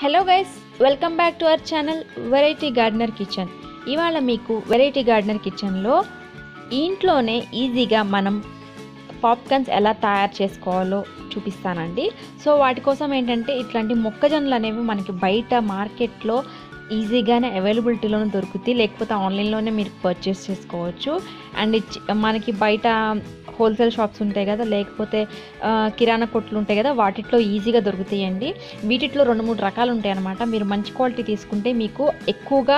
hello guys welcome back to our channel variety gardener kitchen ఇవాళ మీకు variety gardener కిచెన్లో ఇంట్లోనే ఈజీగా మనం పాప్కార్న్స్ ఎలా తయారు చేసుకోవాలో చూపిస్తానండి సో వాటి కోసం ఏంటంటే ఇట్లాంటి మొక్కజొన్నలు అనేవి మనకి బయట మార్కెట్లో ఈజీగానే అవైలబిలిటీలోనే దొరుకుతాయి లేకపోతే ఆన్లైన్లోనే మీరు పర్చేస్ చేసుకోవచ్చు అండ్ ఇచ్- మనకి బయట హోల్సేల్ షాప్స్ ఉంటాయి కదా లేకపోతే ఆ, కిరాణా కొట్లు ఉంటాయి కదా వాటిట్లో ఈజీగా దొరుకుతాయండి వీటిలో రెండు మూడు రకాలు ఉంటాయి అన్నమాట మీరు మంచి క్వాలిటీ తీసుకుంటే మీకు ఎక్కువగా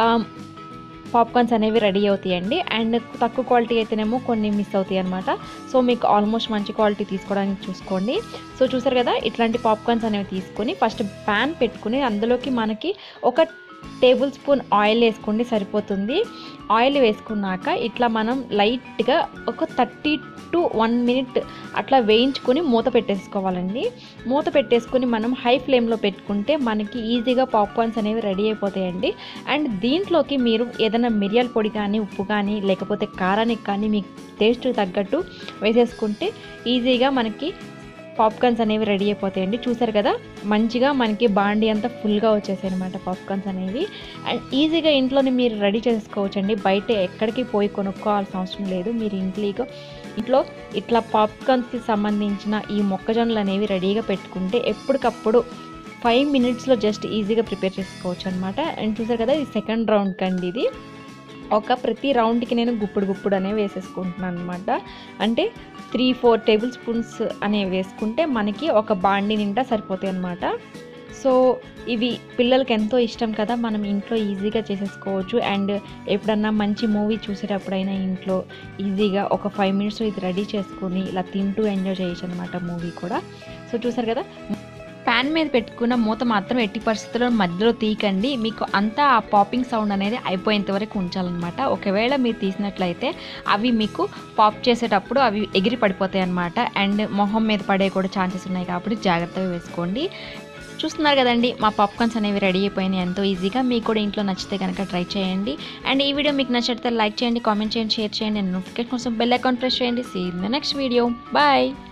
పాప్కార్న్స్ అనేవి రెడీ అవుతాయండి అండ్ తక్కువ క్వాలిటీ అయితేనేమో కొన్ని మిస్ అవుతాయి అనమాట సో మీకు ఆల్మోస్ట్ మంచి క్వాలిటీ తీసుకోవడానికి చూసుకోండి సో చూసారు కదా ఇట్లాంటి పాప్కార్న్స్ అనేవి తీసుకొని ఫస్ట్ ప్యాన్ పెట్టుకుని అందులోకి మనకి ఒక టేబుల్ స్పూన్ ఆయిల్ వేసుకోండి సరిపోతుంది ఆయిల్ వేసుకున్నాక ఇట్లా మనం లైట్గా ఒక థర్టీ టు వన్ మినిట్ అట్లా వేయించుకొని మూత పెట్టేసుకోవాలండి మూత పెట్టేసుకొని మనం హై ఫ్లేమ్లో పెట్టుకుంటే మనకి ఈజీగా పాప్కార్న్స్ అనేవి రెడీ అయిపోతాయండి అండ్ దీంట్లోకి మీరు ఏదైనా మిరియాల పొడి కానీ ఉప్పు కానీ లేకపోతే కారానికి కానీ మీకు టేస్ట్ తగ్గట్టు వేసేసుకుంటే ఈజీగా మనకి పాప్కార్న్స్ అనేవి రెడీ అయిపోతాయండి చూసారు కదా మంచిగా మనకి బాండి అంతా ఫుల్గా వచ్చేసాయి అనమాట పాప్కార్న్స్ అనేవి అండ్ ఈజీగా ఇంట్లోనే మీరు రెడీ చేసుకోవచ్చండి బయట ఎక్కడికి పోయి కొనుక్కోవాల్సిన అవసరం లేదు మీరు ఇంట్లో ఇంట్లో ఇట్లా పాప్కార్న్స్కి సంబంధించిన ఈ మొక్కజొన్నలు అనేవి రెడీగా పెట్టుకుంటే ఎప్పటికప్పుడు ఫైవ్ మినిట్స్లో జస్ట్ ఈజీగా ప్రిపేర్ చేసుకోవచ్చు అనమాట అండ్ చూసారు కదా ఇది సెకండ్ రౌండ్ కండి ఇది ఒక ప్రతి రౌండ్కి నేను గుప్పుడు గుప్పుడు అనేవి వేసేసుకుంటున్నాను అనమాట అంటే త్రీ ఫోర్ టేబుల్ స్పూన్స్ అనేవి వేసుకుంటే మనకి ఒక బాండి నిండా సరిపోతాయి అనమాట సో ఇవి పిల్లలకి ఎంతో ఇష్టం కదా మనం ఇంట్లో ఈజీగా చేసేసుకోవచ్చు అండ్ ఎప్పుడన్నా మంచి మూవీ చూసేటప్పుడైనా ఇంట్లో ఈజీగా ఒక ఫైవ్ మినిట్స్ ఇది రెడీ చేసుకొని ఇలా తింటూ ఎంజాయ్ చేయొచ్చు అనమాట మూవీ కూడా సో చూసారు కదా ప్యాన్ మీద పెట్టుకున్న మూత మాత్రం ఎట్టి పరిస్థితుల్లో మధ్యలో తీయకండి మీకు అంతా ఆ పాపింగ్ సౌండ్ అనేది అయిపోయేంత వరకు ఉంచాలన్నమాట ఒకవేళ మీరు తీసినట్లయితే అవి మీకు పాప్ చేసేటప్పుడు అవి ఎగిరి పడిపోతాయి అన్నమాట అండ్ మొహం మీద పడే కూడా ఛాన్సెస్ ఉన్నాయి కాబట్టి జాగ్రత్తగా వేసుకోండి చూస్తున్నారు కదండి మా పాప్కార్న్స్ అనేవి రెడీ అయిపోయినాయి ఎంతో ఈజీగా మీకు కూడా ఇంట్లో నచ్చితే కనుక ట్రై చేయండి అండ్ ఈ వీడియో మీకు నచ్చితే లైక్ చేయండి కామెంట్ చేయండి షేర్ చేయండి అండ్ నోటిఫికేషన్ కోసం బెల్ అకౌంట్ ప్రెస్ చేయండి see in the next video bye